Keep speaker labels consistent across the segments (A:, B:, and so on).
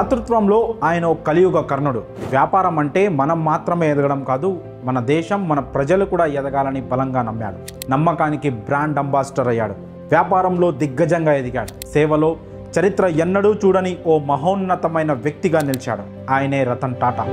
A: దాతృత్వంలో ఆయన ఓ కలియుగ కర్ణుడు వ్యాపారం అంటే మనం మాత్రమే ఎదగడం కాదు మన దేశం మన ప్రజలు కూడా ఎదగాలని బలంగా నమ్మాడు నమ్మకానికి బ్రాండ్ అంబాసిడర్ అయ్యాడు వ్యాపారంలో దిగ్గజంగా ఎదిగాడు సేవలో చరిత్ర ఎన్నడూ చూడని ఓ మహోన్నతమైన వ్యక్తిగా నిలిచాడు ఆయనే రతన్ టాటా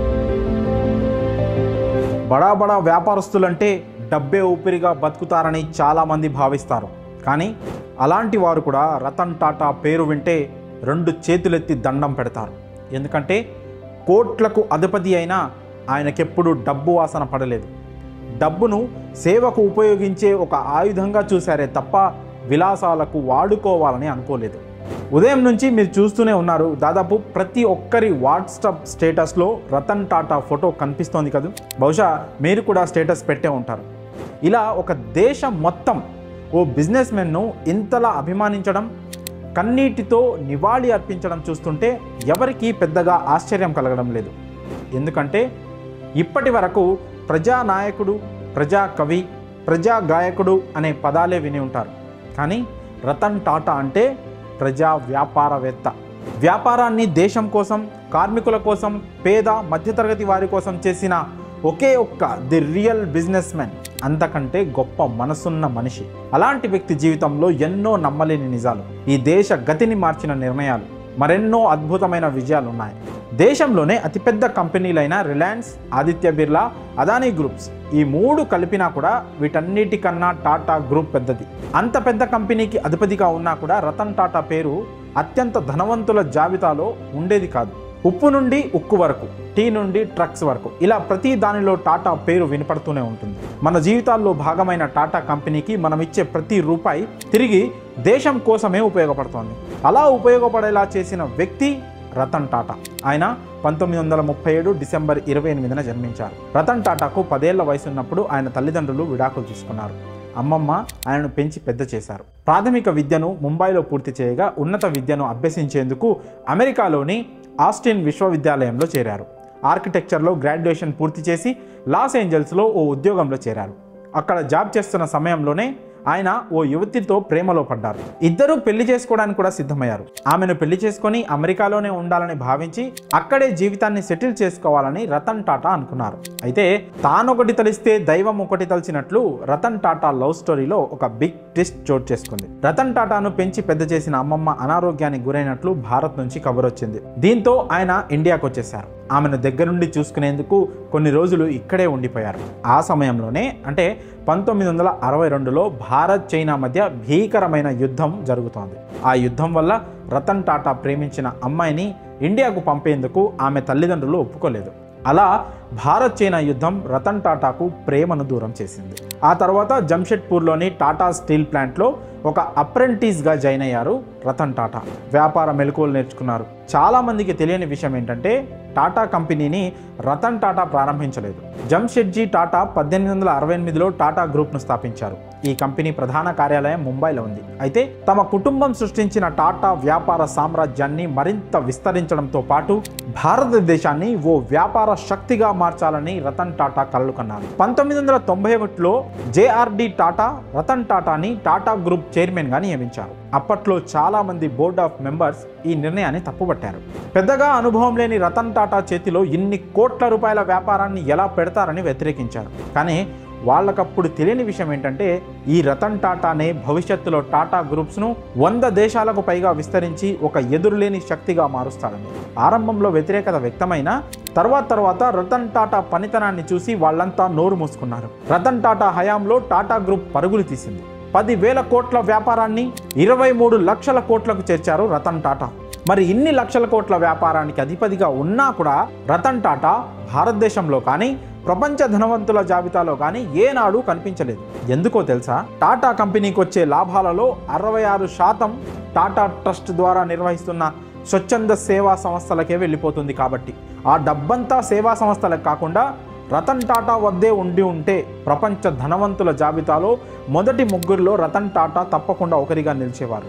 A: బడా బడా వ్యాపారస్తులంటే డబ్బే ఊపిరిగా బతుకుతారని చాలామంది భావిస్తారు కానీ అలాంటి వారు కూడా రతన్ టాటా పేరు వింటే రెండు చేతులెత్తి దండం పెడతారు ఎందుకంటే కోట్లకు అధిపతి అయినా ఆయనకెప్పుడు డబ్బు వాసన పడలేదు డబ్బును సేవకు ఉపయోగించే ఒక ఆయుధంగా చూశారే తప్ప విలాసాలకు వాడుకోవాలని అనుకోలేదు ఉదయం నుంచి మీరు చూస్తూనే ఉన్నారు దాదాపు ప్రతి ఒక్కరి వాట్సాప్ స్టేటస్లో రతన్ టాటా ఫోటో కనిపిస్తోంది కదా బహుశా మీరు కూడా స్టేటస్ పెట్టే ఉంటారు ఇలా ఒక దేశం మొత్తం ఓ బిజినెస్ మెన్ను ఇంతలా అభిమానించడం కన్నీటితో నివాళి అర్పించడం చూస్తుంటే ఎవరికీ పెద్దగా ఆశ్చర్యం కలగడం లేదు ఎందుకంటే ఇప్పటి వరకు ప్రజానాయకుడు ప్రజా కవి ప్రజా గాయకుడు అనే పదాలే విని ఉంటారు కానీ రతన్ టాటా అంటే ప్రజా వ్యాపారవేత్త వ్యాపారాన్ని దేశం కోసం కార్మికుల కోసం పేద మధ్యతరగతి వారి కోసం చేసిన ఒకే ఒక్క ది రియల్ బిజినెస్ మ్యాన్ అంతకంటే గొప్ప మనసున్న మనిషి అలాంటి వ్యక్తి జీవితంలో ఎన్నో నమ్మలేని నిజాలు ఈ దేశ గతిని మార్చిన నిర్ణయాలు మరెన్నో అద్భుతమైన విజయాలు ఉన్నాయి దేశంలోనే అతిపెద్ద కంపెనీలైన రిలయన్స్ ఆదిత్య బిర్లా అదానీ గ్రూప్స్ ఈ మూడు కలిపినా కూడా వీటన్నిటికన్నా టాటా గ్రూప్ పెద్దది అంత పెద్ద కంపెనీకి అధిపతిగా ఉన్నా కూడా రతన్ టాటా పేరు అత్యంత ధనవంతుల జాబితాలో ఉండేది కాదు ఉప్పు నుండి ఉక్కు వరకు టీ నుండి ట్రక్స్ వరకు ఇలా ప్రతి దానిలో టాటా పేరు వినపడుతూనే ఉంటుంది మన జీవితాల్లో భాగమైన టాటా కంపెనీకి మనం ఇచ్చే ప్రతి రూపాయి తిరిగి దేశం కోసమే ఉపయోగపడుతోంది అలా ఉపయోగపడేలా చేసిన వ్యక్తి రతన్ టాటా ఆయన పంతొమ్మిది వందల ముప్పై ఏడు డిసెంబర్ ఇరవై ఎనిమిదిన జన్మించారు రతన్ టాటాకు పదేళ్ల వయసు ఉన్నప్పుడు ఆయన తల్లిదండ్రులు విడాకులు తీసుకున్నారు అమ్మమ్మ ఆయనను పెంచి పెద్ద చేశారు ప్రాథమిక విద్యను ముంబైలో పూర్తి చేయగా ఉన్నత విద్యను అభ్యసించేందుకు అమెరికాలోని ఆస్టిన్ విశ్వవిద్యాలయంలో చేరారు ఆర్కిటెక్చర్లో గ్రాడ్యుయేషన్ పూర్తి చేసి లాస్ ఏంజల్స్లో ఓ ఉద్యోగంలో చేరారు అక్కడ జాబ్ చేస్తున్న సమయంలోనే ఆయన ఓ యువతితో ప్రేమలో పడ్డారు ఇద్దరూ పెళ్లి చేసుకోవడానికి కూడా సిద్ధమయ్యారు ఆమెను పెళ్లి చేసుకొని అమెరికాలోనే ఉండాలని భావించి అక్కడే జీవితాన్ని సెటిల్ చేసుకోవాలని రతన్ టాటా అనుకున్నారు అయితే తానొకటి తలిస్తే దైవం ఒకటి తలిచినట్లు రతన్ టాటా లవ్ స్టోరీలో ఒక బిగ్ ట్విస్ట్ చోటు చేసుకుంది రతన్ టాటాను పెంచి పెద్ద చేసిన అమ్మమ్మ అనారోగ్యానికి గురైనట్లు భారత్ నుంచి కబుర్ వచ్చింది దీంతో ఆయన ఇండియాకు వచ్చేశారు ఆమెను దగ్గరుండి చూసుకునేందుకు కొన్ని రోజులు ఇక్కడే ఉండిపోయారు ఆ సమయంలోనే అంటే పంతొమ్మిది వందల అరవై రెండులో భారత్ చైనా మధ్య భీకరమైన యుద్ధం జరుగుతోంది ఆ యుద్ధం వల్ల రతన్ టాటా ప్రేమించిన అమ్మాయిని ఇండియాకు పంపేందుకు ఆమె తల్లిదండ్రులు ఒప్పుకోలేదు అలా భారత్ చైనా యుద్ధం రతన్ టాటాకు ప్రేమను దూరం చేసింది ఆ తర్వాత జంషెడ్పూర్లోని టాటా స్టీల్ ప్లాంట్లో ఒక అప్రెంటిస్గా జాయిన్ అయ్యారు రతన్ టాటా వ్యాపార మెలకువలు నేర్చుకున్నారు చాలామందికి తెలియని విషయం ఏంటంటే టాటా కంపెనీని రతన్ టాటా ప్రారంభించలేదు జంషెడ్జీ టాటా పద్దెనిమిది వందల అరవై ఎనిమిదిలో టాటా గ్రూప్ను స్థాపించారు ఈ కంపెనీ ప్రధాన కార్యాలయం ముంబైలో ఉంది అయితే తమ కుటుంబం సృష్టించిన టాటా వ్యాపార సామ్రాజ్యాన్ని మరింత విస్తరించడంతో పాటు భారతదేశాన్ని ఓ వ్యాపార శక్తిగా మార్చాలని రతన్ టాటా కలలు కన్నారు పంతొమ్మిది వందల తొంభై ఒకటిలో జేఆర్డి టాటా రతన్ టాటాని టాటా గ్రూప్ చైర్మన్గా నియమించారు అప్పట్లో చాలా మంది బోర్డ్ ఆఫ్ మెంబర్స్ ఈ నిర్ణయాన్ని తప్పుపట్టారు పెద్దగా అనుభవం లేని రతన్ టాటా చేతిలో ఇన్ని కోట్ల రూపాయల వ్యాపారాన్ని ఎలా పెడతారని వ్యతిరేకించారు కానీ వాళ్ళకప్పుడు తెలియని విషయం ఏంటంటే ఈ రతన్ టాటానే భవిష్యత్తులో టాటా గ్రూప్స్ను వంద దేశాలకు పైగా విస్తరించి ఒక ఎదురులేని శక్తిగా మారుస్తాడని ఆరంభంలో వ్యతిరేకత వ్యక్తమైన తర్వాత తర్వాత రతన్ టాటా పనితనాన్ని చూసి వాళ్ళంతా నోరు మూసుకున్నారు రతన్ టాటా హయాంలో టాటా గ్రూప్ పరుగులు తీసింది పదివేల కోట్ల వ్యాపారాన్ని ఇరవై మూడు లక్షల కోట్లకు చేర్చారు రతన్ టాటా మరి ఇన్ని లక్షల కోట్ల వ్యాపారానికి అధిపతిగా ఉన్నా కూడా రతన్ టాటా భారతదేశంలో కానీ ప్రపంచ ధనవంతుల జాబితాలో కానీ ఏనాడు కనిపించలేదు ఎందుకో తెలుసా టాటా కంపెనీకి వచ్చే లాభాలలో అరవై ఆరు శాతం టాటా ట్రస్ట్ ద్వారా నిర్వహిస్తున్న స్వచ్ఛంద సేవా సంస్థలకే వెళ్ళిపోతుంది కాబట్టి ఆ డబ్బంతా సేవా సంస్థలకు కాకుండా రతన్ టాటా వద్దే ఉండి ఉంటే ప్రపంచ ధనవంతుల జాబితాలో మొదటి ముగ్గురిలో రతన్ టాటా తప్పకుండా ఒకరిగా నిలిచేవారు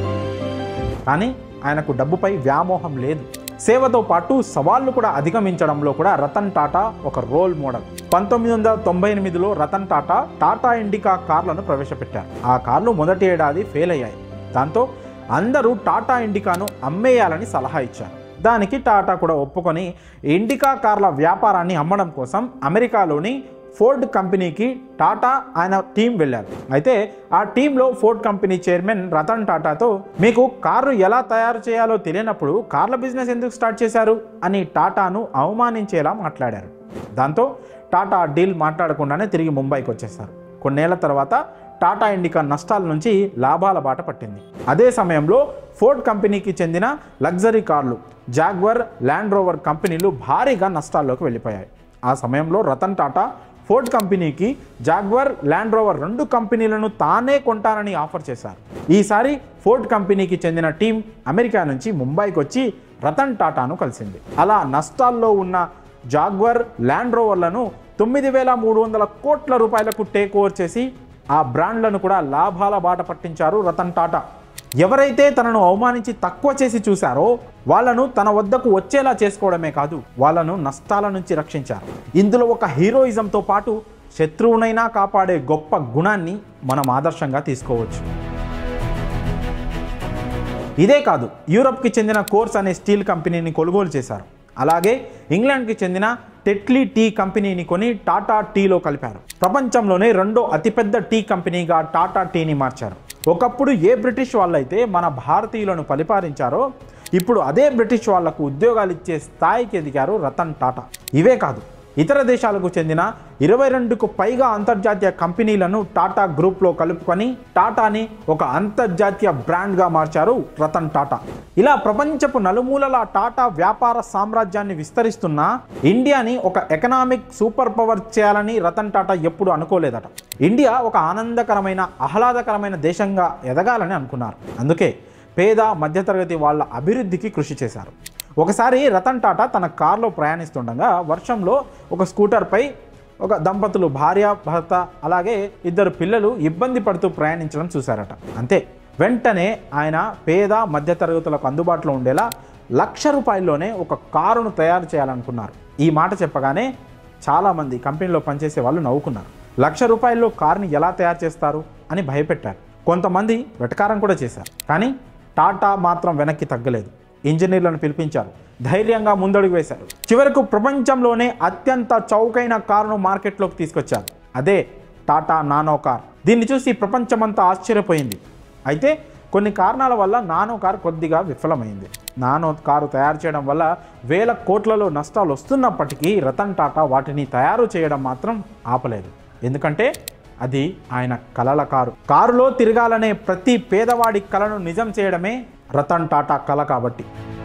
A: కానీ ఆయనకు డబ్బుపై వ్యామోహం లేదు సేవతో పాటు సవాళ్లు కూడా అధిగమించడంలో కూడా రతన్ టాటా ఒక రోల్ మోడల్ పంతొమ్మిది వందల తొంభై ఎనిమిదిలో రతన్ టాటా టాటా ఇండికా కార్లను ప్రవేశపెట్టారు ఆ కార్లు మొదటి ఏడాది ఫెయిల్ అయ్యాయి దాంతో అందరూ టాటా ఇండికాను అమ్మేయాలని సలహా ఇచ్చారు దానికి టాటా కూడా ఒప్పుకొని ఇండికా కార్ల వ్యాపారాన్ని అమ్మడం కోసం అమెరికాలోని ఫోర్డ్ కంపెనీకి టాటా ఆయన టీం వెళ్ళారు అయితే ఆ టీంలో ఫోర్డ్ కంపెనీ చైర్మన్ రతన్ టాటాతో మీకు కారు ఎలా తయారు చేయాలో తెలియనప్పుడు కార్ల బిజినెస్ ఎందుకు స్టార్ట్ చేశారు అని టాటాను అవమానించేలా మాట్లాడారు దాంతో టాటా డీల్ మాట్లాడకుండానే తిరిగి ముంబైకి వచ్చేశారు కొన్నేళ్ల తర్వాత టాటా ఇండికా నష్టాల నుంచి లాభాల బాట పట్టింది అదే సమయంలో ఫోర్డ్ కంపెనీకి చెందిన లగ్జరీ కార్లు జాగ్వర్ ల్యాండ్ రోవర్ కంపెనీలు భారీగా నష్టాల్లోకి వెళ్ళిపోయాయి ఆ సమయంలో రతన్ టాటా ఫోర్డ్ కంపెనీకి జాగ్వర్ ల్యాండ్ రోవర్ రెండు కంపెనీలను తానే కొంటానని ఆఫర్ చేశారు ఈసారి ఫోర్డ్ కంపెనీకి చెందిన టీం అమెరికా నుంచి ముంబైకి వచ్చి రతన్ టాటాను కలిసింది అలా నష్టాల్లో ఉన్న జాగ్వర్ ల్యాండ్ రోవర్లను తొమ్మిది వేల మూడు వందల కోట్ల రూపాయలకు టేక్ ఓవర్ చేసి ఆ బ్రాండ్లను కూడా లాభాల బాట పట్టించారు రతన్ టాటా ఎవరైతే తనను అవమానించి తక్కువ చేసి చూశారో వాళ్ళను తన వద్దకు వచ్చేలా చేసుకోవడమే కాదు వాళ్ళను నష్టాల నుంచి రక్షించారు ఇందులో ఒక హీరోయిజంతో పాటు శత్రువునైనా కాపాడే గొప్ప గుణాన్ని మనం ఆదర్శంగా తీసుకోవచ్చు ఇదే కాదు యూరప్కి చెందిన కోర్స్ అనే స్టీల్ కంపెనీని కొనుగోలు చేశారు అలాగే ఇంగ్లాండ్కి చెందిన టెట్లీ టీ కంపెనీని కొని టాటా టీలో కలిపారు ప్రపంచంలోనే రెండో అతిపెద్ద టీ కంపెనీగా టాటా టీని మార్చారు ఒకప్పుడు ఏ బ్రిటిష్ వాళ్ళైతే మన భారతీయులను పరిపాలించారో ఇప్పుడు అదే బ్రిటిష్ వాళ్లకు ఉద్యోగాలు ఇచ్చే స్థాయికి ఎదిగారు రతన్ టాటా ఇవే కాదు ఇతర దేశాలకు చెందిన ఇరవై రెండుకు పైగా అంతర్జాతీయ కంపెనీలను టాటా గ్రూప్లో కలుపుకొని టాటాని ఒక అంతర్జాతీయ బ్రాండ్గా మార్చారు రతన్ టాటా ఇలా ప్రపంచపు నలుమూలల టాటా వ్యాపార సామ్రాజ్యాన్ని విస్తరిస్తున్న ఇండియాని ఒక ఎకనామిక్ సూపర్ పవర్ చేయాలని రతన్ టాటా ఎప్పుడు అనుకోలేదట ఇండియా ఒక ఆనందకరమైన ఆహ్లాదకరమైన దేశంగా ఎదగాలని అనుకున్నారు అందుకే పేద మధ్యతరగతి వాళ్ళ అభివృద్ధికి కృషి చేశారు ఒకసారి రతన్ టాటా తన కారులో ప్రయాణిస్తుండగా వర్షంలో ఒక స్కూటర్పై ఒక దంపతులు భార్య భర్త అలాగే ఇద్దరు పిల్లలు ఇబ్బంది పడుతూ ప్రయాణించడం చూశారట అంతే వెంటనే ఆయన పేద మధ్యతరగతులకు అందుబాటులో ఉండేలా లక్ష రూపాయల్లోనే ఒక కారును తయారు చేయాలనుకున్నారు ఈ మాట చెప్పగానే చాలామంది కంపెనీలో పనిచేసే వాళ్ళు నవ్వుకున్నారు లక్ష రూపాయల్లో కారుని ఎలా తయారు చేస్తారు అని భయపెట్టారు కొంతమంది వెటకారం కూడా చేశారు కానీ టాటా మాత్రం వెనక్కి తగ్గలేదు ఇంజనీర్లను పిలిపించారు ధైర్యంగా ముందడుగు వేశారు చివరకు ప్రపంచంలోనే అత్యంత చౌకైన కారును మార్కెట్లోకి తీసుకొచ్చారు అదే టాటా నానో కార్ దీన్ని చూసి ప్రపంచమంతా ఆశ్చర్యపోయింది అయితే కొన్ని కారణాల వల్ల నానో కార్ కొద్దిగా విఫలమైంది నానో కారు తయారు చేయడం వల్ల వేల కోట్లలో నష్టాలు వస్తున్నప్పటికీ రతన్ టాటా వాటిని తయారు చేయడం మాత్రం ఆపలేదు ఎందుకంటే అది ఆయన కలల కారు కారులో తిరగాలనే ప్రతి పేదవాడి కలను నిజం చేయడమే రతన్ టాటా కల కాబట్టి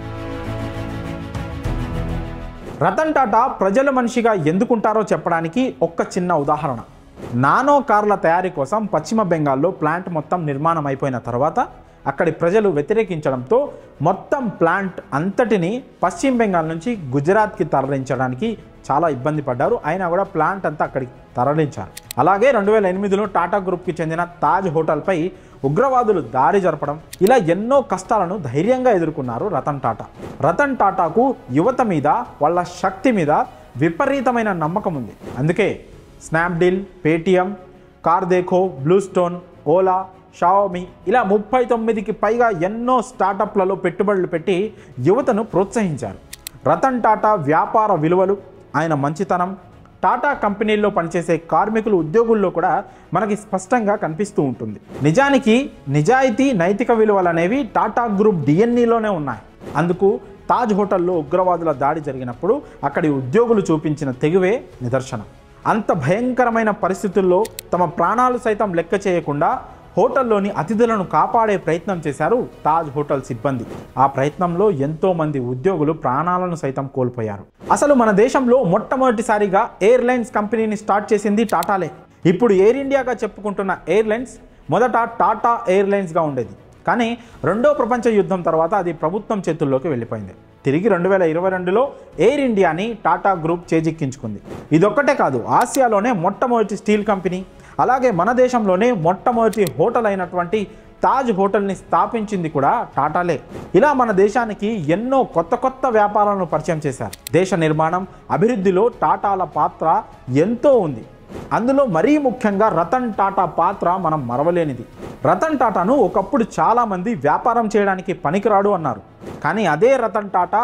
A: రతన్ టాటా ప్రజల మనిషిగా ఎందుకుంటారో చెప్పడానికి ఒక్క చిన్న ఉదాహరణ నానో కార్ల తయారీ కోసం పశ్చిమ బెంగాల్లో ప్లాంట్ మొత్తం నిర్మాణం అయిపోయిన తర్వాత అక్కడి ప్రజలు వ్యతిరేకించడంతో మొత్తం ప్లాంట్ అంతటిని పశ్చిమ బెంగాల్ నుంచి గుజరాత్కి తరలించడానికి చాలా ఇబ్బంది పడ్డారు అయినా కూడా ప్లాంట్ అంతా అక్కడికి తరలించారు అలాగే రెండు వేల ఎనిమిదిలో టాటా గ్రూప్కి చెందిన తాజ్ హోటల్పై ఉగ్రవాదులు దాడి జరపడం ఇలా ఎన్నో కష్టాలను ధైర్యంగా ఎదుర్కొన్నారు రతన్ టాటా రతన్ టాటాకు యువత మీద వాళ్ళ శక్తి మీద విపరీతమైన నమ్మకం ఉంది అందుకే Snapdeal Paytm car Dekho blue stone Ola Xiaomi ఇలా ముప్పై తొమ్మిదికి పైగా ఎన్నో స్టార్టప్లలో పెట్టుబడులు పెట్టి యువతను ప్రోత్సహించారు రతన్ టాటా వ్యాపార విలువలు ఆయన మంచితనం టాటా కంపెనీల్లో పనిచేసే కార్మికులు ఉద్యోగుల్లో కూడా మనకి స్పష్టంగా కనిపిస్తూ ఉంటుంది నిజానికి నిజాయితీ నైతిక విలువలు అనేవి టాటా గ్రూప్ డిఎన్ఈలోనే ఉన్నాయి అందుకు తాజ్ హోటల్లో ఉగ్రవాదుల దాడి జరిగినప్పుడు అక్కడి ఉద్యోగులు చూపించిన తెగువే నిదర్శనం అంత భయంకరమైన పరిస్థితుల్లో తమ ప్రాణాలు సైతం లెక్క చేయకుండా హోటల్లోని అతిథులను కాపాడే ప్రయత్నం చేశారు తాజ్ హోటల్ సిబ్బంది ఆ ప్రయత్నంలో ఎంతో మంది ఉద్యోగులు ప్రాణాలను సైతం కోల్పోయారు అసలు మన దేశంలో మొట్టమొదటిసారిగా ఎయిర్లైన్స్ కంపెనీని స్టార్ట్ చేసింది టాటాలే ఇప్పుడు ఎయిర్ ఇండియాగా చెప్పుకుంటున్న ఎయిర్లైన్స్ మొదట టాటా ఎయిర్లైన్స్గా ఉండేది కానీ రెండో ప్రపంచ యుద్ధం తర్వాత అది ప్రభుత్వం చేతుల్లోకి వెళ్ళిపోయింది తిరిగి రెండు వేల ఇరవై రెండులో ఎయిర్ ఇండియాని టాటా గ్రూప్ చేజిక్కించుకుంది ఇదొక్కటే కాదు ఆసియాలోనే మొట్టమొదటి స్టీల్ కంపెనీ అలాగే మన దేశంలోనే మొట్టమొదటి హోటల్ అయినటువంటి తాజ్ హోటల్ని స్థాపించింది కూడా టాటాలే ఇలా మన దేశానికి ఎన్నో కొత్త కొత్త వ్యాపారాలను పరిచయం చేశారు దేశ నిర్మాణం అభివృద్ధిలో టాటాల పాత్ర ఎంతో ఉంది అందులో మరీ ముఖ్యంగా రతన్ టాటా పాత్ర మనం మరవలేనిది రతన్ టాటాను ఒకప్పుడు చాలామంది వ్యాపారం చేయడానికి పనికిరాడు అన్నారు కానీ అదే రతన్ టాటా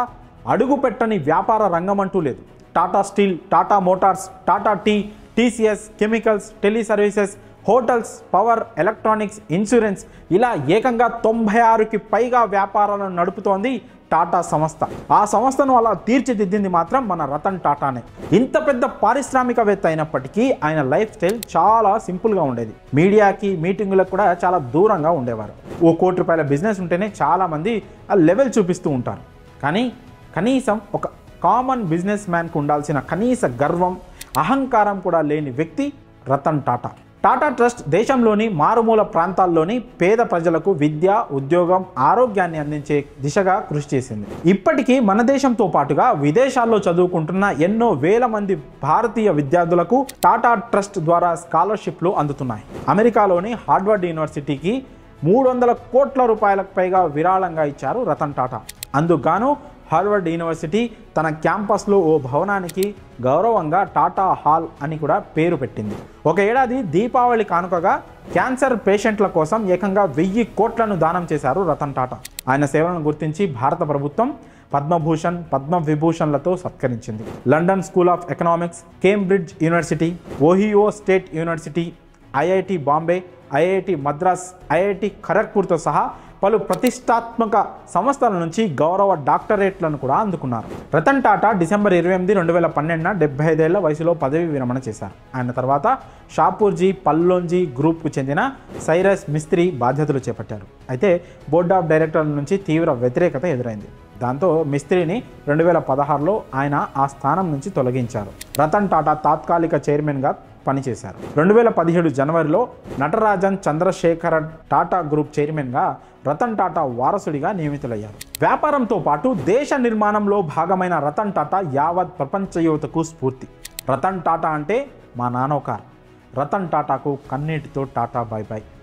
A: అడుగు పెట్టని వ్యాపార రంగం అంటూ లేదు Tata steel Tata motors Tata tea TCS chemicals tele services hotels power electronics insurance ఇలా ఏకంగా తొంభై ఆరుకి పైగా వ్యాపారాలను నడుపుతోంది టాటా సంస్థ ఆ సంస్థను అలా తీర్చిదిద్దింది మాత్రం మన రతన్ టాటానే ఇంత పెద్ద పారిశ్రామికవేత్త అయినప్పటికీ ఆయన లైఫ్ స్టైల్ చాలా సింపుల్గా ఉండేది మీడియాకి మీటింగులకు కూడా చాలా దూరంగా ఉండేవారు ఓ కోటి రూపాయల బిజినెస్ ఉంటేనే చాలామంది ఆ లెవెల్ చూపిస్తూ ఉంటారు కానీ కనీసం ఒక కామన్ బిజినెస్ మ్యాన్కు ఉండాల్సిన కనీస గర్వం అహంకారం కూడా లేని వ్యక్తి రతన్ టాటా టాటా ట్రస్ట్ దేశంలోని మారుమూల ప్రాంతాల్లోని పేద ప్రజలకు విద్య ఉద్యోగం ఆరోగ్యాన్ని అందించే దిశగా కృషి చేసింది ఇప్పటికీ మన దేశంతో పాటుగా విదేశాల్లో చదువుకుంటున్న ఎన్నో వేల మంది భారతీయ విద్యార్థులకు టాటా ట్రస్ట్ ద్వారా స్కాలర్షిప్లు అందుతున్నాయి అమెరికాలోని హార్వర్డ్ యూనివర్సిటీకి మూడు వందల కోట్ల రూపాయలకు పైగా విరాళంగా ఇచ్చారు రతన్ టాటా అందుకుగాను హార్వర్డ్ యూనివర్సిటీ తన క్యాంపస్లో ఓ భవనానికి గౌరవంగా టాటా హాల్ అని కూడా పేరు పెట్టింది ఒక ఏడాది దీపావళి కానుకగా క్యాన్సర్ పేషెంట్ల కోసం ఏకంగా వెయ్యి కోట్లను దానం చేశారు రతన్ టాటా ఆయన సేవలను గుర్తించి భారత ప్రభుత్వం పద్మభూషణ్ పద్మ విభూషణ్లతో సత్కరించింది London School of Economics Cambridge University Ohio State University IIT Bombay IIT Madras IIT ఖరగ్పూర్తో సహా పలు ప్రతిష్టాత్మక సంస్థల నుంచి గౌరవ డాక్టరేట్లను కూడా అందుకున్నారు రతన్ టాటా డిసెంబర్ ఇరవై ఎనిమిది రెండు వేల పన్నెండున డెబ్బై ఐదేళ్ల వయసులో పదవి విరమణ చేశారు ఆయన తర్వాత షాపూర్జీ పల్లోంజీ గ్రూప్కు చెందిన సైరస్ మిస్త్రీ బాధ్యతలు చేపట్టారు అయితే బోర్డ్ ఆఫ్ డైరెక్టర్ల నుంచి తీవ్ర వ్యతిరేకత ఎదురైంది దాంతో మిస్త్రీని రెండు వేల పదహారులో ఆయన ఆ స్థానం నుంచి తొలగించారు రతన్ టాటా తాత్కాలిక చైర్మన్గా పనిచేశారు రెండు వేల పదిహేడు జనవరిలో నటరాజన్ చంద్రశేఖర టాటా గ్రూప్ చైర్మన్గా రతన్ టాటా వారసుడిగా నియమితులయ్యారు వ్యాపారంతో పాటు దేశ నిర్మాణంలో భాగమైన రతన్ టాటా యావత్ ప్రపంచ యువతకు స్ఫూర్తి రతన్ టాటా అంటే మా నాన్నోకార్ రతన్ టాటాకు కన్నీటితో టాటా బై బై